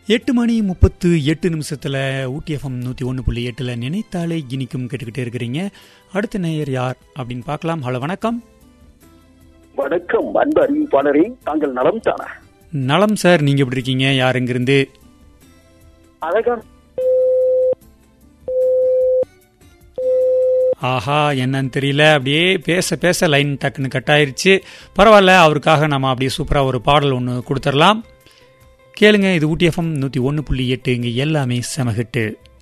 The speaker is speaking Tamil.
எட்டு மணி முப்பத்து எட்டு நிமிஷத்தில் ஊட்டி எஃப்எம் நூற்றி ஒன்று புள்ளி எட்டில் நினைத்தாலே இனிக்கும் கேட்டுக்கிட்டே இருக்கிறீங்க அடுத்த நேயர் யார் அப்படின்னு பார்க்கலாம் ஹலோ வணக்கம் வணக்கம் அன்பு அறிவிப்பாளரே தாங்கள் நலம் தானா நலம் சார் நீங்கள் எப்படி இருக்கீங்க யார் எங்கிருந்து அழகான ஆஹா என்னன்னு தெரியல அப்படியே பேச பேச லைன் டக்குன்னு கட் ஆயிருச்சு பரவாயில்ல அவருக்காக நம்ம அப்படியே சூப்பராக ஒரு பாடல் ஒன்று கொடுத்துடலாம் கேளுங்க இது ஊட்டி எஃப்எம் நூற்றி ஒன்று புள்ளி எட்டு இங்கே எல்லாமே செமஹிட்டு